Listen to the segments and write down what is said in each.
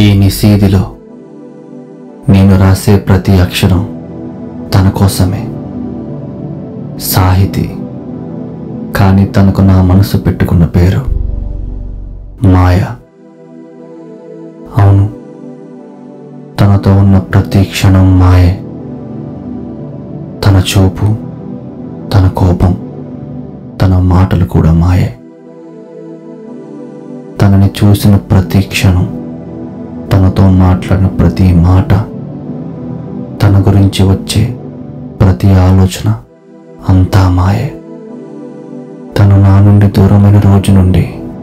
ఈ నిశీదిలో నేను రాసే ప్రతి అక్షరం తన కోసమే సాహితి కానీ తనకు నా మనసు పెట్టుకున్న పేరు మాయ అవును తనతో ఉన్న ప్రతి క్షణం మాయే తన చూపు తన కోపం తన మాటలు కూడా మాయే తనని చూసిన ప్రతి క్షణం తనతో మాట్లాడిన ప్రతి మాట తన గురించి వచ్చే ప్రతి ఆలోచన అంతా మాయే తను నా నుండి దూరమైన రోజు నుండి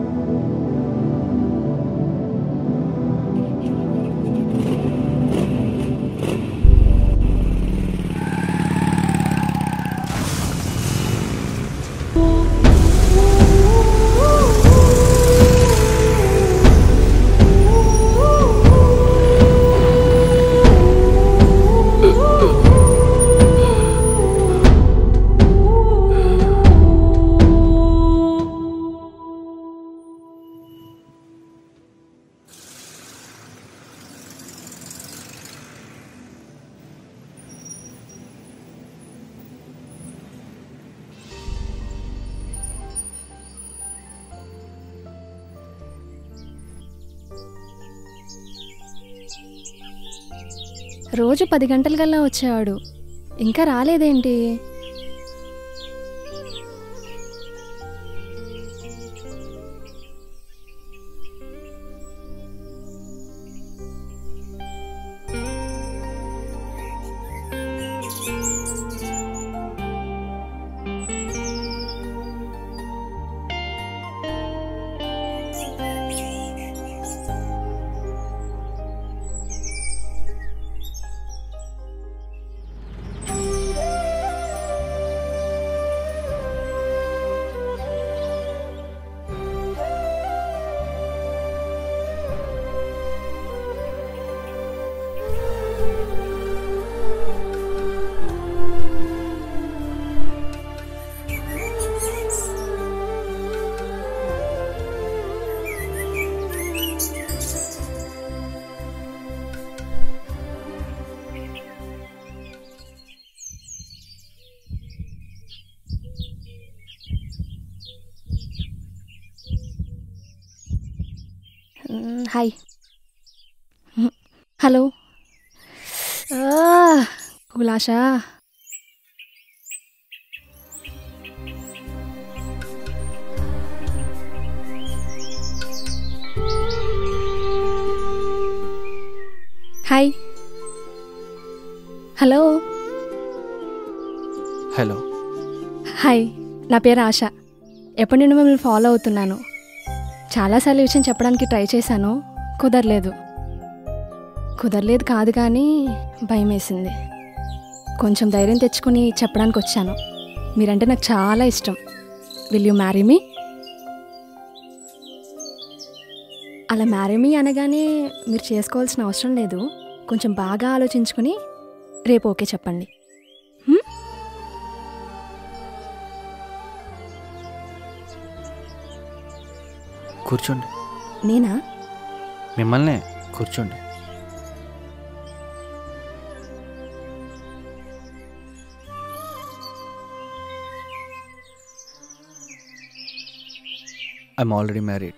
రోజు పది గంటలకల్లా వచ్చేవాడు ఇంకా రాలేదేంటి మ్, హాయ్ మ్, హలో ఆ, కులాషా హాయ్ హలో హలో హాయ్ నా పేరు ఆశ ఎప్పటి నుండి మిమ్మల్ని ఫాలో అవుతున్నాను చాలాసార్లు ఈ విషయం చెప్పడానికి ట్రై చేశాను కుదరలేదు కుదరలేదు కాదు కానీ భయం వేసింది కొంచెం ధైర్యం తెచ్చుకొని చెప్పడానికి వచ్చాను మీరంటే నాకు చాలా ఇష్టం విల్ యూ మ్యారీ మీ అలా మ్యారీ మీ అనగానే మీరు చేసుకోవాల్సిన అవసరం లేదు కొంచెం బాగా ఆలోచించుకుని రేపు ఓకే చెప్పండి హ్మ్? కూర్చోండి నేనా మిమ్మల్నే కూర్చోండి ఐఎమ్ ఆల్రెడీ మ్యారీడ్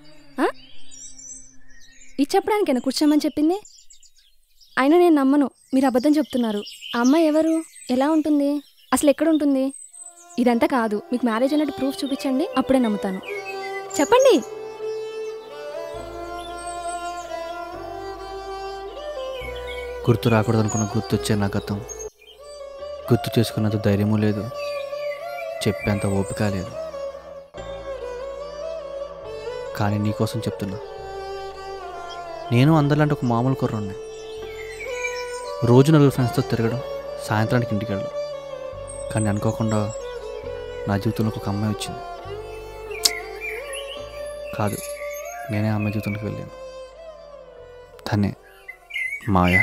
ఇది చెప్పడానికేనా కూర్చోమని చెప్పింది అయినా నేను నమ్మను మీరు అబద్ధం చెప్తున్నారు ఆ అమ్మాయి ఎవరు ఎలా ఉంటుంది అసలు ఎక్కడ ఉంటుంది ఇదంతా కాదు మీకు మ్యారేజ్ అన్నట్టు ప్రూఫ్ చూపించండి అప్పుడే నమ్ముతాను చెప్పండి గుర్తు రాకూడదనుకున్న గుర్తు వచ్చే నా గతం గుర్తు చేసుకున్నంత ధైర్యము లేదు చెప్పేంత ఓపిక లేదు కానీ నీకోసం చెప్తున్నా నేను అందరిలాంటి ఒక మామూలు కుర్రాడిని రోజు నలుగురు ఫ్రెండ్స్తో తిరగడం సాయంత్రానికి ఇంటికి వెళ్ళడం కానీ అనుకోకుండా నా జీవితంలోకి ఒక అమ్మాయి వచ్చింది కాదు నేనే ఆ అమ్మాయి జీవితంలోకి వెళ్ళాను తనే మాయా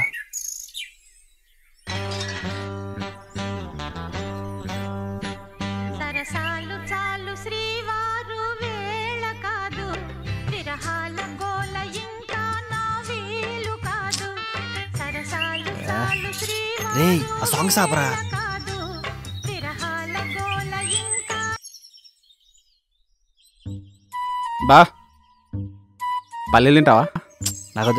సరసాలు చాలు శ్రీవారు వేళ కాదు విరహాల గోల ఇంకా నా వీలు రే ఆ సాంగ్ సాపరా కాదు విరహాల గోల ఇంకా బా పల్లెలు తింటావా నాకు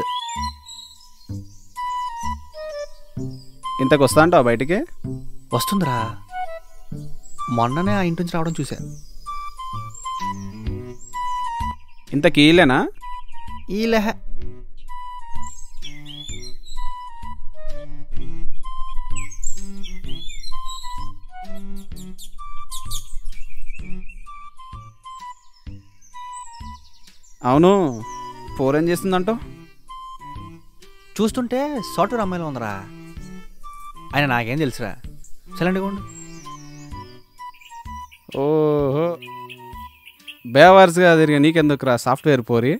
ఇంతకు వస్తా అంటావా బయటికి వస్తుందిరా మొన్ననే ఆ ఇంటి నుంచి రావడం చూసా ఇంత కీలేనా ఈ లెహ అవును ఫోర్ ఏం చేస్తుందంటావు చూస్తుంటే సాఫ్ట్వేర్ అమ్మాయిలో ఉందిరా ఆయన నాకేం తెలుసురా సైలెంట్గా ఉండు ఓహో బేవర్స్గా తిరిగి నీకెందుకురా సాఫ్ట్వేర్ పోరి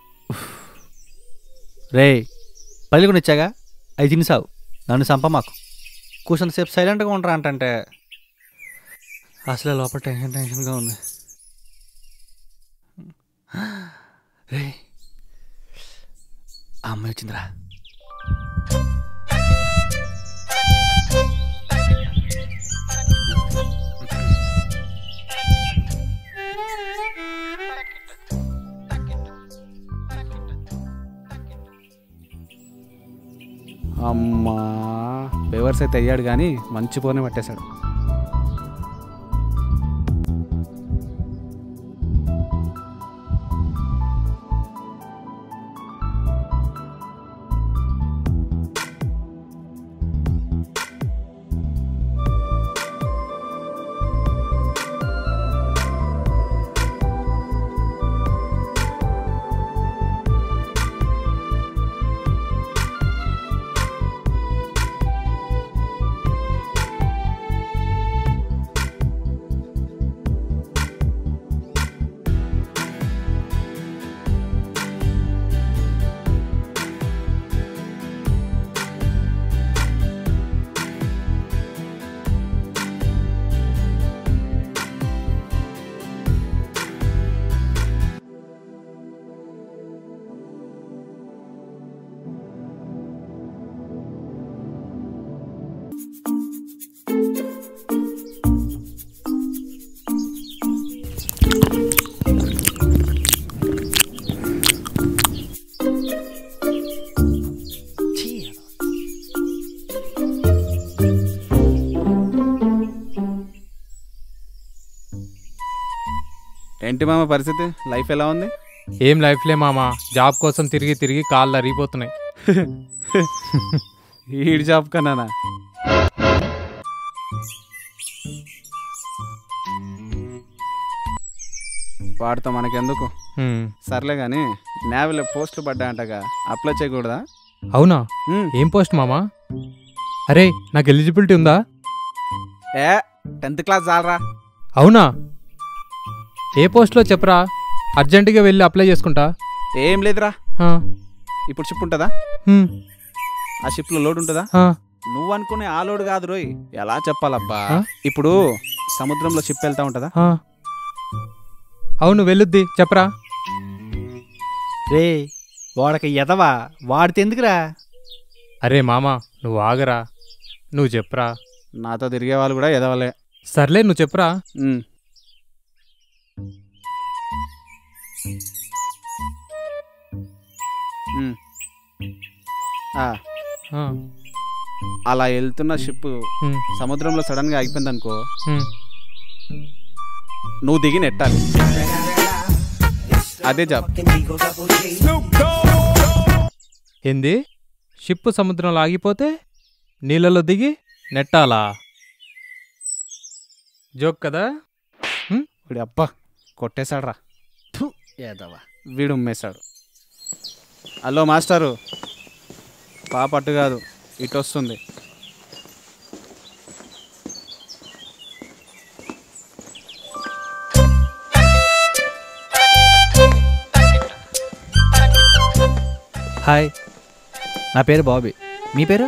రే పల్లి కూడా ఇచ్చాగా అవి తినిసావు నన్ను చంప మాకు కూర్చొని సేపు సైలెంట్గా ఉండరా అంటే అసలే లోపల టెన్షన్ టెన్షన్గా ఉంది రే ఆ అమ్మాయి వచ్చిందిరా అమ్మా బేవర్స్ అయితే అయ్యాడు కానీ మంచి పోనే పట్టేశాడు ఏంటి మామ పరిస్థితి లైఫ్ ఎలా ఉంది ఏం లైఫ్లే మామా జాబ్ కోసం తిరిగి తిరిగి కాళ్ళు అరిగిపోతున్నాయి ఈడి జాబ్ కన్నానా వాడితో మనకెందుకు హ్మ్. సర్లే కానీ నేవీలో పోస్టులు పడ్డాయంటగా అప్లై చేయకూడదా అవునా ఉమ్. ఏం పోస్ట్ మామా అరే నాకు ఎలిజిబిలిటీ ఉందా ఏ టెన్త్ క్లాస్ చాలరా అవునా ఏ పోస్ట్లో చెప్పరా అర్జెంటుగా వెళ్ళి అప్లై చేసుకుంటా ఏం లేదురా ఆ, ఇప్పుడు షిప్ ఉంటుందా హ్మ్, ఆ షిప్లో లోడ్ ఉంటుందా ఆ, నువ్వు అనుకునే ఆ లోడ్ కాదు రోయ్ ఎలా చెప్పాలబ్బా ఆ? ఇప్పుడు సముద్రంలో షిప్ వెళ్తా ఉంటుందా ఆ. అవును వెళ్ళుద్ది చెప్పరా రే వాడక ఎదవా వాడితే ఎందుకురా అరే మామా నువ్వు ఆగరా నువ్వు చెప్పరా నాతో తిరిగే వాళ్ళు కూడా ఎదవలే సర్లే నువ్వు చెప్పరా ఉమ్. ఉమ్. ఆ, ఆ, అలా వెళ్తున్న షిప్ హ్మ్, సముద్రంలో సడన్ గా ఆగిపోయింది అనుకో హ్మ్. నువ్వు దిగి నెట్టాలి అదే జాబ్ ఏంది షిప్ సముద్రంలో ఆగిపోతే నీళ్ళలో దిగి నెట్టాలా జోక్ కదా వీడి అబ్బా కొట్టేశాడు రా ఎదవా వీడు ఉమ్మేశాడు హలో మాస్టారు పాప అటు కాదు ఇటు వస్తుంది హాయ్ నా పేరు బాబీ మీ పేరు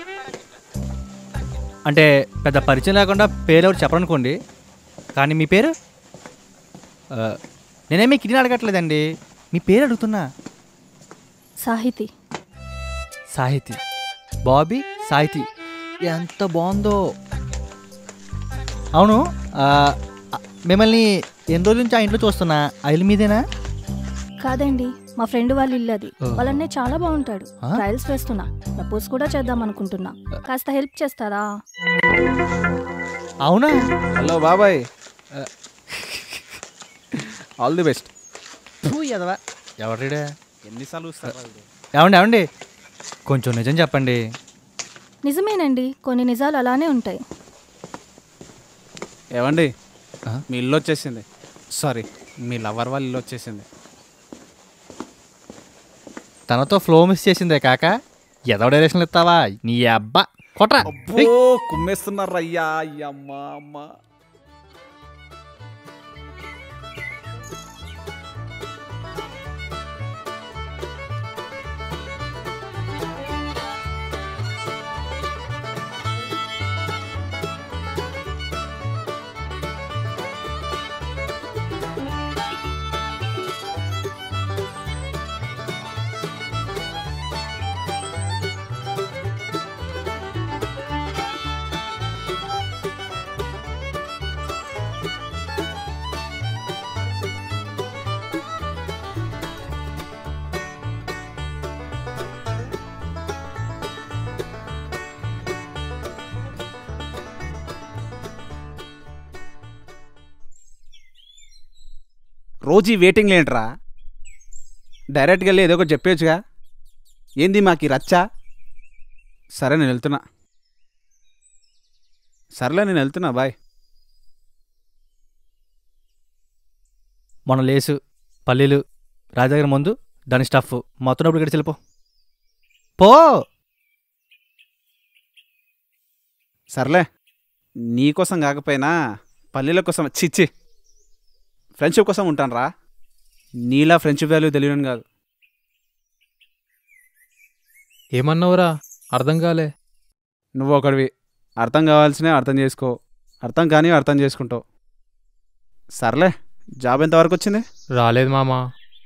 అంటే పెద్ద పరిచయం లేకుండా పేరు ఎవరు చెప్పరనుకోండి కానీ మీ పేరు ఆ, నేనేమీ కిడ్నీ అడగట్లేదండి మీ పేరు అడుగుతున్నా సాహితి సాహితి బాబీ సాహితి ఎంత బాగుందో అవును ఆ, ఆ, మిమ్మల్ని ఎన్ని రోజుల నుంచి ఆ ఇంట్లో చూస్తున్నా ఆ ఇల్లు మీదేనా కాదండి మా ఫ్రెండ్ వాళ్ళ ఇల్లు అది ఓ. వాళ్ళ అన్నయ్య చాలా బాగుంటాడు ఆ? ట్రయల్స్ వేస్తున్నా ప్రపోజ్ కూడా చేద్దాం అనుకుంటున్నా కాస్త హెల్ప్ చేస్తారా అవునా హలో బాబాయ్ ఆల్ ది బెస్ట్ ఫూ, ఎదవా ఎవరిడే ఎన్నిసార్లు చూస్తారా ఏమండి ఏమండి కొంచెం నిజం చెప్పండి నిజమేనండి కొన్ని నిజాలు అలానే ఉంటాయి ఏవండి ఆ? మీ ఇల్లు వచ్చేసింది సారీ మీ లవర్ వాళ్ళ ఇల్లు వచ్చేసింది తనతో ఫ్లో మిస్ చేసిందే కాక ఎదవ డైరెక్షన్లు ఇస్తావా నీ అబ్బా కొట్రా అబ్బో కుమ్మేస్తున్నారు అయ్యా అయ్యమ్మ అమ్మ రోజు ఈ వెయిటింగ్ లేంట్రా డైరెక్ట్గా వెళ్ళి ఏదో ఒకటి చెప్పేయచ్చుగా ఏంది మాకు ఈ రచ్చ సరే నేను వెళ్తున్నా సర్లే నేను వెళ్తున్నా బాయ్ మన లేసు పల్లీలు రాజాగారి ముందు దాని స్టఫ్ మొత్తం డబ్బులు గడిచి వెళ్ళిపో పో సర్లే నీకోసం కాకపోయినా పల్లెల కోసం చిచ్చి ఫ్రెండ్షిప్ కోసం ఉంటాను రా నీలా ఫ్రెండ్షిప్ వాల్యూ తెలియను కాదు ఏమన్నావురా అర్థం కాలే నువ్వు ఒకడివి అర్థం కావాల్సినవి అర్థం చేసుకో అర్థం కానీ అర్థం చేసుకుంటావు సర్లే జాబ్ ఎంతవరకు వచ్చింది రాలేదు మామా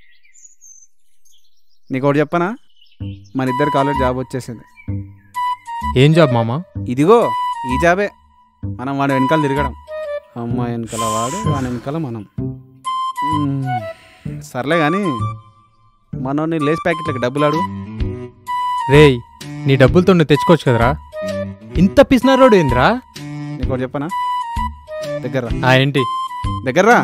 నీకు ఒకటి చెప్పనా మన ఇద్దరికి ఆల్రెడీ జాబ్ వచ్చేసింది ఏం జాబ్ మామా ఇదిగో ఈ జాబే మనం వాడు వెనకాల తిరగడం అమ్మాయి వెనకాల వాడు వాడి వెనకాల మనం మ్మ్. సర్లే కానీ మనోని లేస్ ప్యాకెట్లకి డబ్బులు అడుగు రేయ్ నీ డబ్బులతో నువ్వు తెచ్చుకోవచ్చు కదరా ఇంత పిసినారోడు ఏందిరా నీకు ఒకటి చెప్పనా దగ్గర రా. ఆ ఏంటి దగ్గర రా.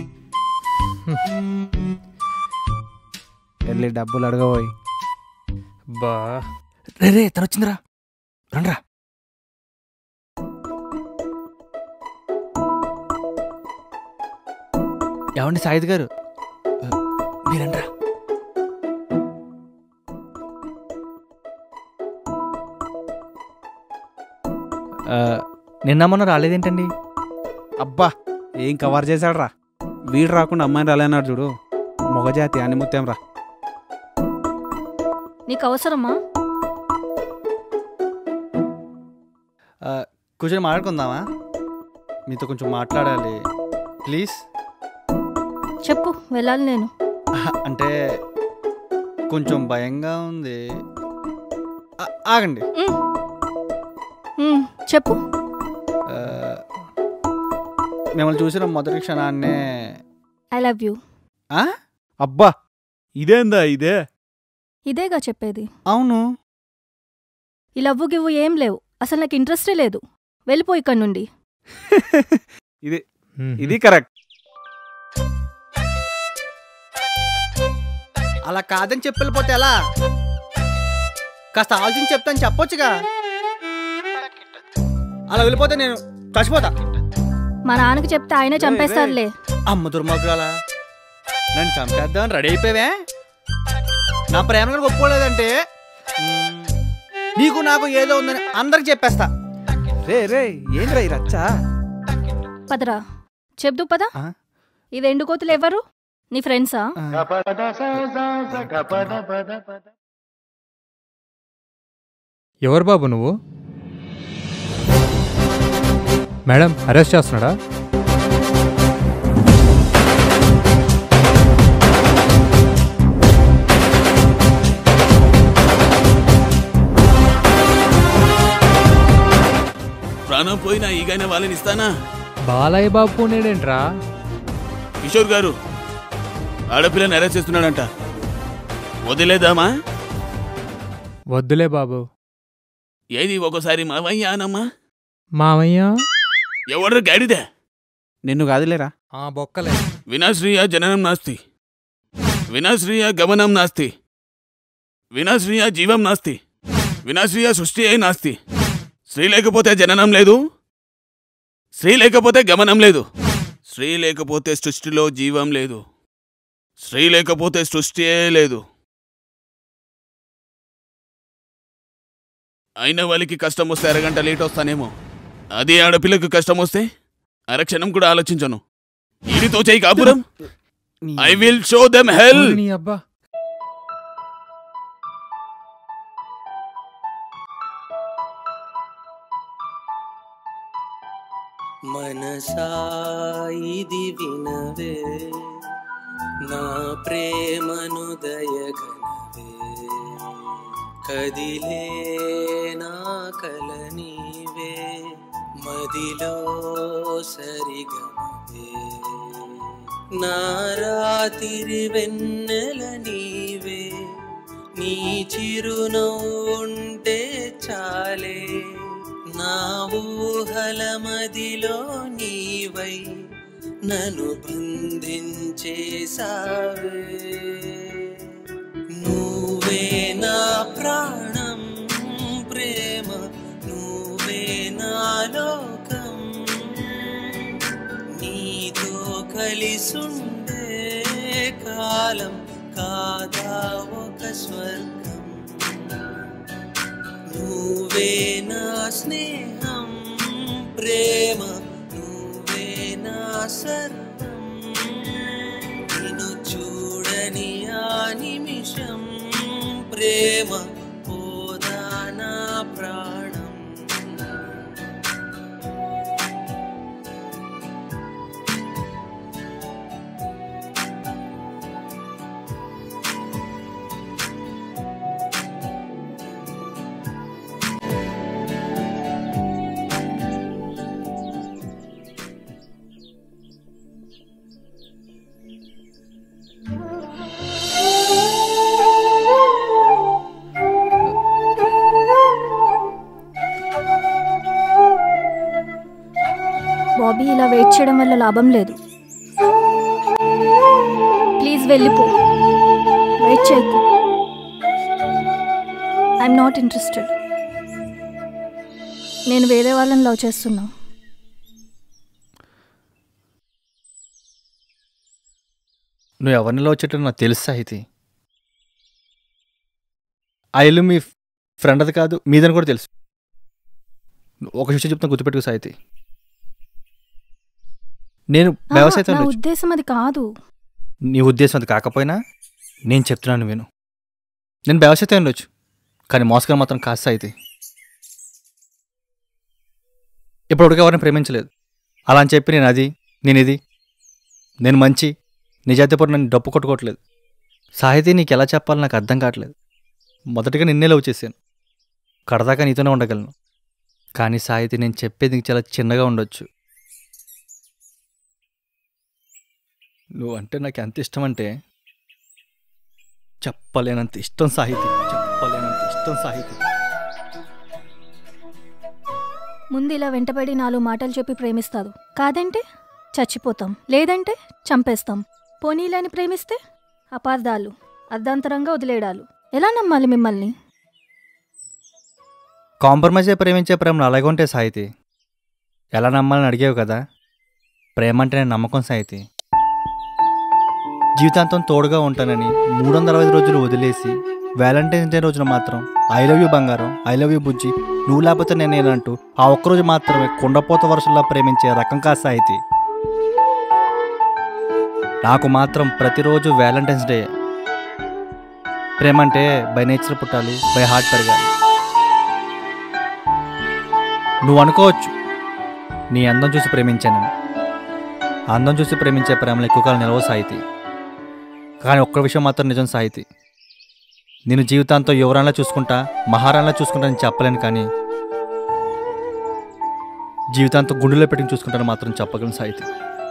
వెళ్ళి డబ్బులు అడగబోయి బా రే రే తను వచ్చిందిరా రండ్రా ఏమండి సాయిద్ గారు మీరండ్రా ఆ, నిన్న మొన్న రాలేదేంటండి అబ్బా ఏం కవర్ చేశాడు రా వీడు రాకుండా అమ్మాయిని రాలేనాడు చూడు మొగజాతి అని ముత్యం రా నీకు అవసరమా ఆ, కూర్చొని మాట్లాడుకుందామా మీతో కొంచెం మాట్లాడాలి ప్లీజ్ చెప్పు వెళ్ళాలి నేను అంటే కొంచెం భయంగా ఉంది ఆ- ఆగండి ఉమ్. ఉమ్, చెప్పు ఆ, మిమ్మల్ని చూసిన మొదటి క్షణాన్నే ఐ లవ్ యూ ఆ? అబ్బా ఇదేందా ఇదే ఇదేగా చెప్పేది అవును ఈ లవ్వు గివ్వు ఏం లేవు అసలు నాకు ఇంట్రెస్టే లేదు వెళ్ళిపో ఇక్కడి నుండి ఇది మ్మ్. ఇది కరెక్ట్ అలా కాదని చెప్పి వెళ్ళిపోతే ఎలా కాస్త ఆలోచించి చెప్తాను చెప్పొచ్చుగా అలా వెళ్ళిపోతే నేను చచ్చిపోతా మా నాన్నకి చెప్తే ఆయనే రేయ్, చంపేస్తారులే అమ్మ దుర్మార్గురాలా నన్ను చంపేద్దామని రెడీ అయిపోయావే నా ప్రేమ కనుక ఒప్పుకోలేదంటే మ్మ్, నీకు నాకు ఏదో ఉందని అందరికి చెప్పేస్తా రే రే ఏంద్రా ఈ రచ్చ పదరా చెప్దు పద ఆ? ఇది ఎండు కోతులు ఎవరు నీ ఫ్రెండ్సా ఎవరు బాబు నువ్వు మేడం అరెస్ట్ చేస్తున్నాడా ప్రాణం పోయినా ఈగైనా వాళ్ళని ఇస్తానా బాలయ్య బాబు పోనేడేంట్రా కిషోర్ గారు ఆడపిల్లని అరెస్ట్ చేస్తున్నాడంట వదిలేదామా వద్దులే బాబు ఏది ఒకసారి మావయ్య అనమ్మా మామయ్య ఎవడ్రా గాడిదే నిన్ను కాదులేరా ఆ బొక్కలే వినాశ్రీయ జననం నాస్తి వినాశ్రీయ గమనం నాస్తి వినాశ్రీయ జీవం నాస్తి వినాశ్రీయ సృష్టి అయి నాస్తి స్త్రీ లేకపోతే జననం లేదు స్త్రీ లేకపోతే గమనం లేదు స్త్రీ లేకపోతే సృష్టిలో జీవం లేదు స్త్రీ లేకపోతే సృష్టియే లేదు అయిన వాళ్ళకి కష్టం వస్తే అరగంట లేట్ వస్తానేమో అదే ఆడపిల్లకు కష్టం వస్తే అరక్షణం కూడా ఆలోచించను ఈడితో చేయి కాపురం I will show them hell నీ అబ్బా మనసాయిది వినవే నా ప్రేమను దయగనవే కదిలే నా కల నీవే మదిలో సరిగమవే నా రాతిరి వెన్నెల నీవే నీ చిరునవ్వుంటే చాలే నా ఊహల మదిలో నీవై నన్ను బంధించేసావే నువ్వే నా ప్రాణం ప్రేమ నువ్వే నా లోకం నీతో కలిసుండే కాలం కాదా ఒక స్వర్గం నువ్వే నా స్నేహం ప్రేమ నువ్వే నా సర్వం నిన్ను చూడని ఆ నిమిషం ప్రేమ పోదా నా ప్రాణం బాబీ ఇలా వెయిట్ చేయడం వల్ల లాభం లేదు ప్లీజ్ వెళ్ళిపో వెయిట్ చేయకు ఐఎమ్ నాట్ ఇంట్రెస్టెడ్ నేను వేరే వాళ్ళని లవ్ చేస్తున్నా నువ్వు ఎవరినిలో వచ్చేటో నాకు తెలుసు సాహితి ఆ ఇల్లు మీ ఫ్రెండ్ అది కాదు మీదని కూడా తెలుసు ఒక విషయం చెప్తాను గుర్తుపెట్టుకో సాహితి నేను ఆ, వ్యవసాయం నా ఉద్దేశం అది కాదు నీ ఉద్దేశం అది కాకపోయినా నేను చెప్తున్నాను విను నేను వ్యవసాయం ఉండొచ్చు కానీ మోసగారు మాత్రం కాస్త అయితే ఇప్పటివరకు ఎవరిని ప్రేమించలేదు అలా అని చెప్పి నేను అది నేను ఇది నేను మంచి నిజాయితీపూర్ణ నన్ను డప్పు కొట్టుకోవట్లేదు సాహితీ నీకు ఎలా చెప్పాలో నాకు అర్థం కావట్లేదు మొదటిగా నిన్నే లవ్ చేశాను కడదాకా నీతోనే ఉండగలను కానీ సాహితీ నేను చెప్పేది నీకు చాలా చిన్నగా ఉండొచ్చు నువ్వు అంటే నాకు ఎంత ఇష్టం అంటే చెప్పలేనంత ఇష్టం సాహితీ చెప్పలేనంత ఇష్టం సాహితీ ముందు ఇలా వెంటపడి నాలుగు మాటలు చెప్పి ప్రేమిస్తాడు కాదంటే చచ్చిపోతాం లేదంటే చంపేస్తాం పోనీలని ప్రేమిస్తే అపార్థాలు అర్ధాంతరంగా వదిలేయడాలు ఎలా నమ్మాలి మిమ్మల్ని కాంప్రమైజ్ అయి ప్రేమించే ప్రేమలు అలాగే ఉంటాయి సాహితీ ఎలా నమ్మాలని అడిగేవు కదా ప్రేమ అంటే నేను నమ్మకం సాహితీ జీవితాంతం తోడుగా ఉంటానని మూడు వందల అరవై ఐదు రోజులు వదిలేసి వ్యాలంటైన్స్ డే రోజున మాత్రం ఐ లవ్ యూ బంగారం ఐ లవ్ యూ బుజ్జి నువ్వు లేకపోతే నేనేనంటూ ఆ ఒక్కరోజు మాత్రమే కుండపోత వర్షంలా ప్రేమించే రకం కాదు సాహితీ నాకు మాత్రం ప్రతిరోజు వ్యాలంటైన్స్ డే ప్రేమ అంటే బై నేచర్ పుట్టాలి బై హార్ట్ పెరగాలి నువ్వు అనుకోవచ్చు నీ అందం చూసి ప్రేమించానని అందం చూసి ప్రేమించే ప్రేమలు ఎక్కువ కాలం నిలవ సాహితీ కానీ ఒక్క విషయం మాత్రం నిజం సాహితీ నేను జీవితాంతం యువరాన్లా చూసుకుంటా మహారాణిలా చూసుకుంటా అని చెప్పలేను కానీ జీవితాంతం గుండెలో పెట్టుకుని చూసుకుంటాను మాత్రం చెప్పగలను సాహితి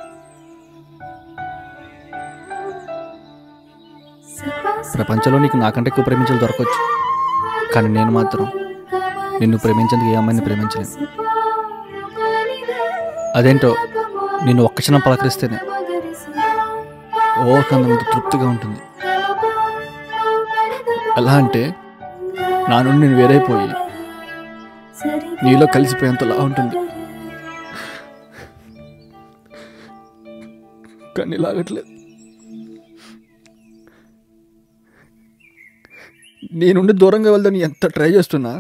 ప్రపంచంలో నీకు నాకంటే ఎక్కువ ప్రేమించాలి దొరకవచ్చు కానీ నేను మాత్రం నిన్ను ప్రేమించేందుకు ఏ అమ్మాయిని ప్రేమించలేను అదేంటో నిన్ను ఒక్క క్షణం పలకరిస్తేనే ఓకందంత తృప్తిగా ఉంటుంది ఎలా అంటే నా నుండి నేను వేరైపోయి నీలో కలిసిపోయేంతలా ఉంటుంది కానీ లాగట్లేదు నీ నుండి దూరంగా వెళ్దాని ఎంత ట్రై చేస్తున్నా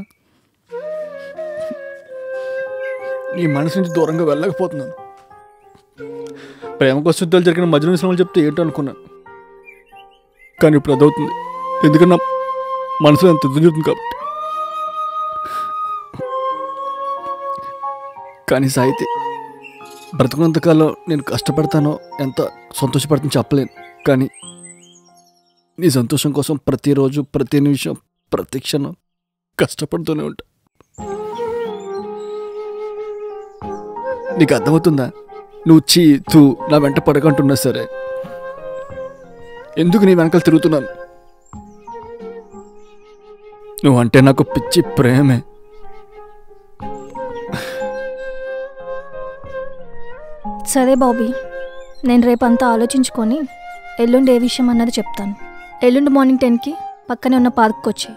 నీ మనసు నుంచి దూరంగా వెళ్ళకపోతున్నాను ప్రేమ కోసం యుద్ధాలు జరిగిన మధ్య విషయంలో చెప్తే ఏంటో అనుకున్నాను కానీ ఇప్పుడు అదవుతుంది ఎందుకన్నా మనసులో ఎంత యుద్ధం జరుగుతుంది కాబట్టి కానీ సాహితి బ్రతుకున్నంతకాలం నేను కష్టపడతానో ఎంత సంతోషపడతానో చెప్పలేను కానీ నీ సంతోషం కోసం ప్రతిరోజు ప్రతి నిమిషం ప్రతి క్షణం కష్టపడుతూనే ఉంటా నీకు అర్థమవుతుందా నువ్వు చీ తూ నా వెంట పడకంటున్నా సరే ఎందుకు నీ వెనకాల తిరుగుతున్నాను నువ్వంటే నాకు పిచ్చి ప్రేమే సరే బాబీ నేను రేపంతా ఆలోచించుకొని ఎల్లుండి ఏ విషయం అన్నది చెప్తాను ఎల్లుండి మార్నింగ్ టెన్కి పక్కనే ఉన్న పార్క్కి వచ్చి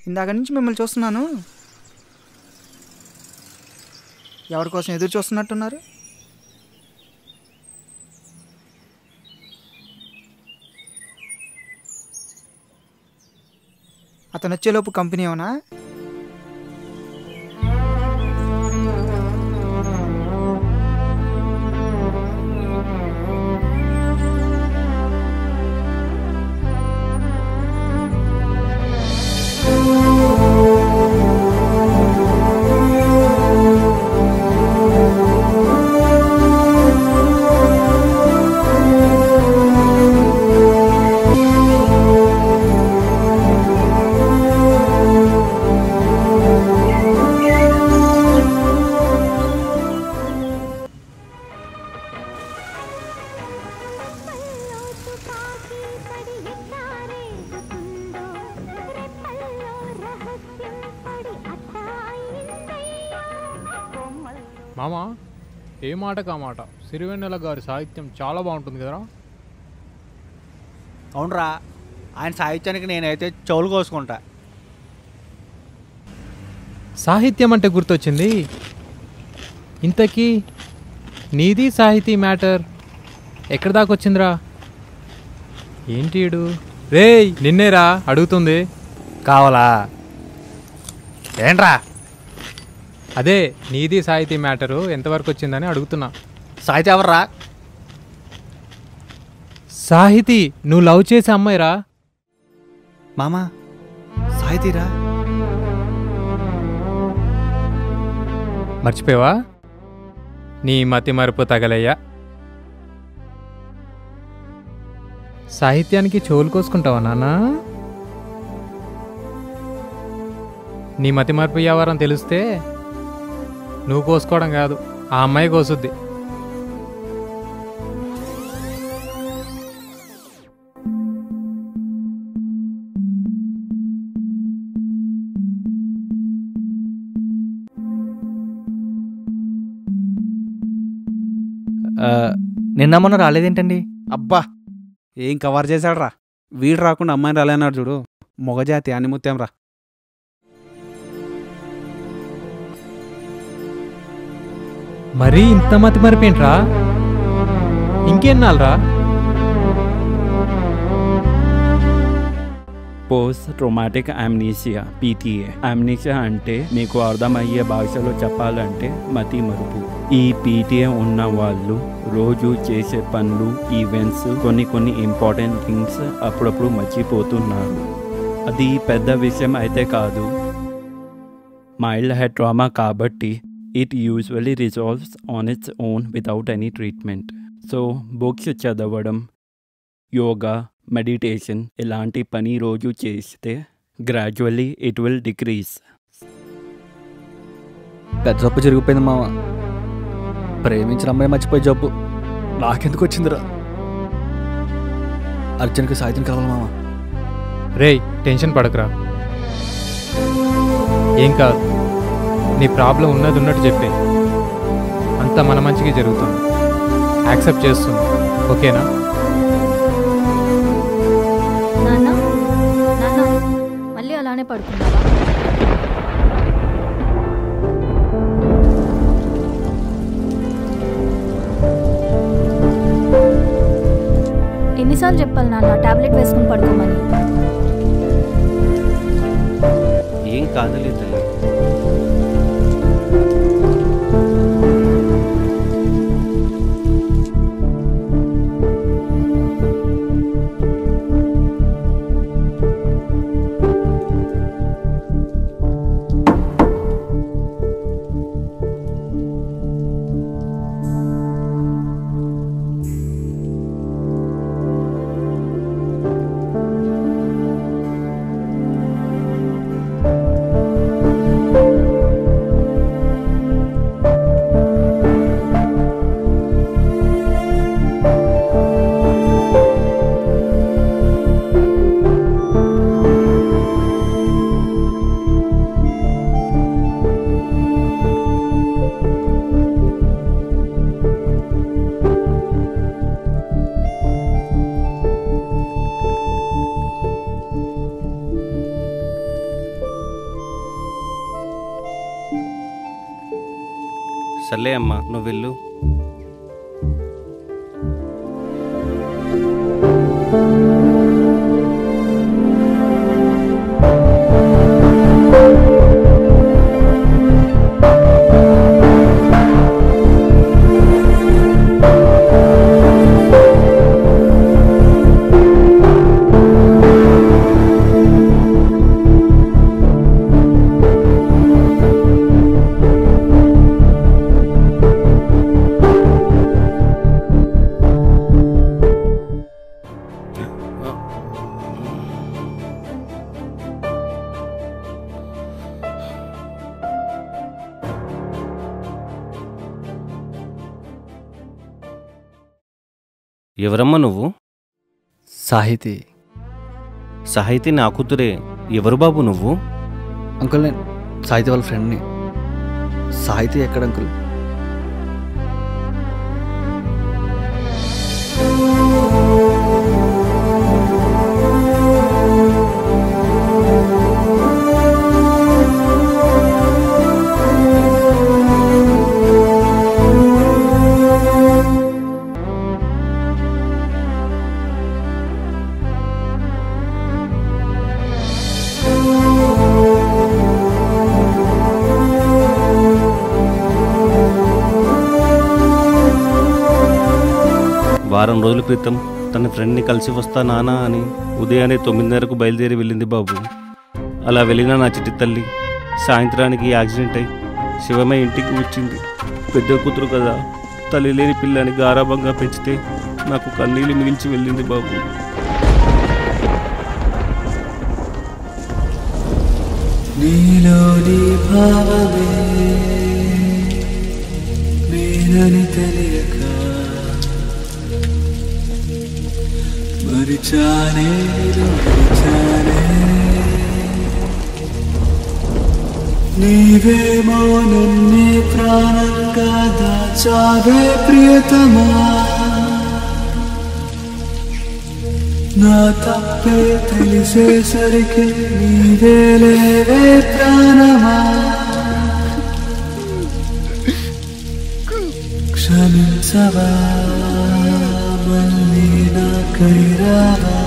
ఇందాక నుంచి మిమ్మల్ని చూస్తున్నాను ఎవరి కోసం ఎదురు చూస్తున్నట్టున్నారు అతను వచ్చేలోపు కంపెనీ అవునా మామ ఏ మాట కా మాట సిరివెన్నెల గారి సాహిత్యం చాలా బాగుంటుంది కదరా అవునరా ఆయన సాహిత్యానికి నేనైతే చెవులు కోసుకుంటా సాహిత్యం అంటే గుర్తొచ్చింది ఇంతకీ నీది సాహితీ మ్యాటర్ ఎక్కడి దాకా వచ్చిందిరా ఏంటి ఈడు రేయ్ నిన్నేరా అడుగుతుంది కావాలా ఏంట్రా అదే నీది సాహితీ మ్యాటరు ఎంతవరకు వచ్చిందని అడుగుతున్నా సాహిత్య ఎవర్రా సాహితీ నువ్వు లవ్ చేసే అమ్మాయిరా మామా సాహితీరా మర్చిపోయావా నీ మతి మరుపు తగలయ్యా సాహిత్యానికి చెవులు కోసుకుంటావా నాన్న నీ మతి మరుపు వ్యవహారం తెలిస్తే నువ్వు కోసుకోవడం కాదు ఆ అమ్మాయి కోసుద్ది ఆ, నిన్న మొన్న రాలేదేంటండి అబ్బా ఏం కవర్ చేశాడు రా వీడు రాకుండా అమ్మాయిని రాలేనాడు చూడు మొగజాతి అని ముత్యం రా మరీ ఇంత మతి మరిపేంట్రా ఇంకెన్నాళ్ళరా post traumatic amnesia PTA amnesia అంటే మీకు అర్థమయ్యే భాషలో చెప్పాలంటే మతి మరుపు ఈ పీటీఏ ఉన్న వాళ్ళు రోజు చేసే పనులు ఈవెంట్స్ కొన్ని కొన్ని ఇంపార్టెంట్ థింగ్స్ అప్పుడప్పుడు మర్చిపోతున్నారు అది పెద్ద విషయం అయితే కాదు మైల్డ్ హెడ్ ట్రామా కాబట్టి it usually resolves on its own without any treatment so books చదవడం యోగా మెడిటేషన్ ఇలాంటి పని రోజు చేస్తే గ్రాడ్యువల్లీ ఇట్ విల్ డిక్రీజ్ పెద్ద జబ్బు జరిగిపోయింది మామ ప్రేమించిన అమ్మాయి మర్చిపోయి జబ్బు నాకెందుకు వచ్చిందిరా అర్జున్కి సాహిత్యం కావాలి మామ రేయ్ టెన్షన్ పడకురా ఏం కాదు నీ ప్రాబ్లం ఉన్నది ఉన్నట్టు చెప్పే అంతా మన మంచిగా జరుగుతుంది యాక్సెప్ట్ చేస్తుంది ఓకేనా నాన్న నాన్న మళ్ళీ అలానే పడుకున్నావా ఎన్నిసార్లు చెప్పాలి నాన్న టాబ్లెట్ వేసుకుని పడుకోమని ఏం కాదులే తల్లి ఆ సర్లే అమ్మా నువ్వు వెళ్ళు ఎవరమ్మా నువ్వు సాహితీ సాహితీ నా కూతురే ఎవరు బాబు నువ్వు అంకుల్ నేను సాహితీ వాళ్ళ ఫ్రెండ్ని సాహితీ ఎక్కడ అంకుల్ వారం రోజుల క్రితం తన ఫ్రెండ్ని కలిసి వస్తా నానా అని ఉదయాన్నే తొమ్మిదిన్నరకు బయలుదేరి వెళ్ళింది బాబు అలా వెళ్ళిన నా చిట్టి తల్లి సాయంత్రానికి యాక్సిడెంట్ అయి శివమే ఇంటికి వచ్చింది పెద్ద కూతురు కదా తల్లి లేని పిల్లని గారాభంగా పెంచితే నాకు కన్నీళ్ళు మిగిల్చి వెళ్ళింది బాబు నీలోని భావమే నేనని తెలియక మరిచానే నిన్ను మరిచానే నీవేమో నన్నే ప్రాణంగా దాచావే ప్రియతమా నా తప్పే తెలిసేసరికి నీవే లేవే ప్రాణమా క్షమించవా మళ్ళీ నా కైరావా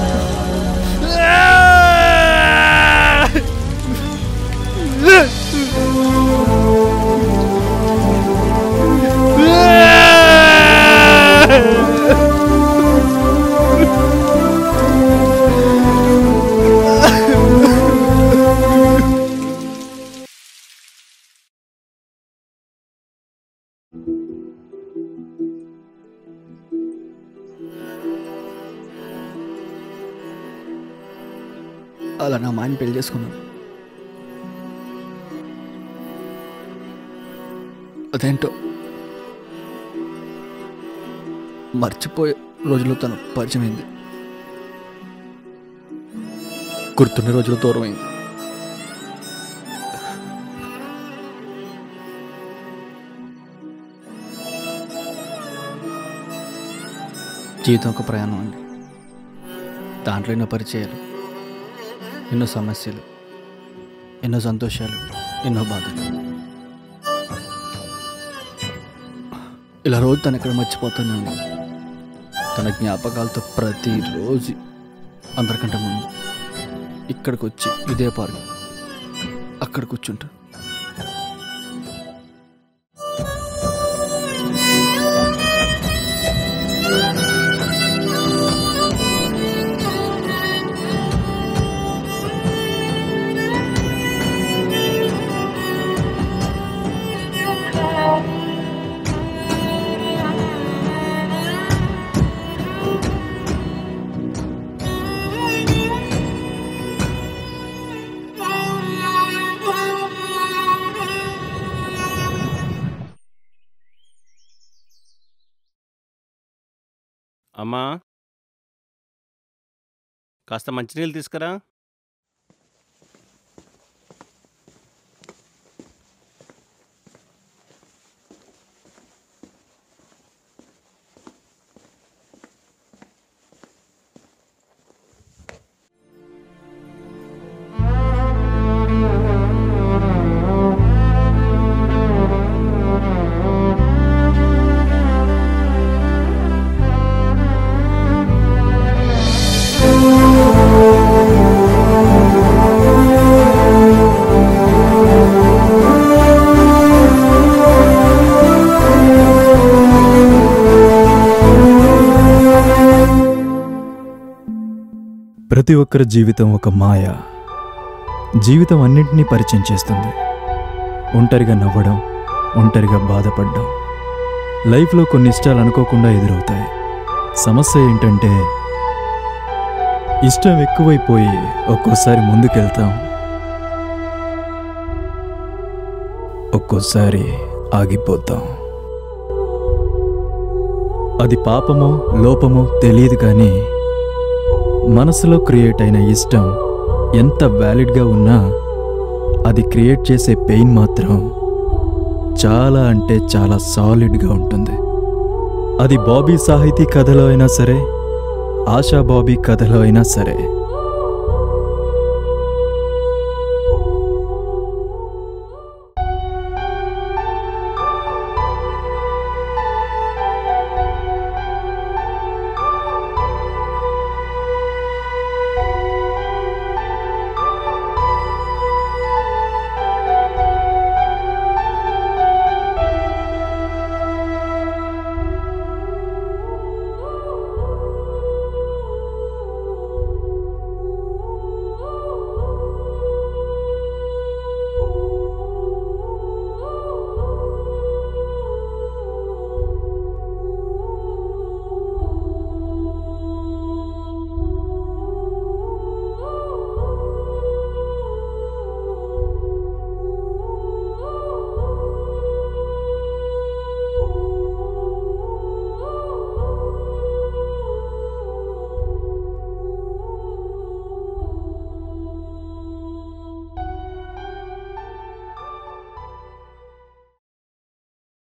అలా నా మాయని పెళ్లి చేసుకున్నాను అదేంటో మర్చిపోయే రోజులు తను పరిచయమైంది గుర్తున్న రోజులు దూరమైంది జీవితం ఒక ప్రయాణం అండి దాంట్లో ఎన్నో పరిచయాలు ఎన్నో సమస్యలు ఎన్నో సంతోషాలు ఎన్నో బాధలు ఇలా రోజు తను ఎక్కడ మర్చిపోతున్నాను తన జ్ఞాపకాలతో ప్రతిరోజు అందరికంటే ముందు ఇక్కడికి వచ్చి ఇదే పార్క్ అక్కడ కూర్చుంటా అమ్మా కాస్త మంచినీళ్ళు తీసుకురా ప్రతి ఒక్కరి జీవితం ఒక మాయ జీవితం అన్నింటినీ పరిచయం చేస్తుంది ఒంటరిగా నవ్వడం ఒంటరిగా బాధపడడం లైఫ్లో కొన్ని ఇష్టాలు అనుకోకుండా ఎదురవుతాయి సమస్య ఏంటంటే ఇష్టం ఎక్కువైపోయి ఒక్కోసారి ముందుకెళ్తాం ఒక్కోసారి ఆగిపోతాం అది పాపమో లోపమో తెలియదు కానీ మనసులో క్రియేట్ అయిన ఇష్టం ఎంత వ్యాలిడ్గా ఉన్నా అది క్రియేట్ చేసే పెయిన్ మాత్రం చాలా అంటే చాలా సాలిడ్గా ఉంటుంది అది బాబీ సాహితీ కథలో అయినా సరే ఆశా బాబీ కథలో అయినా సరే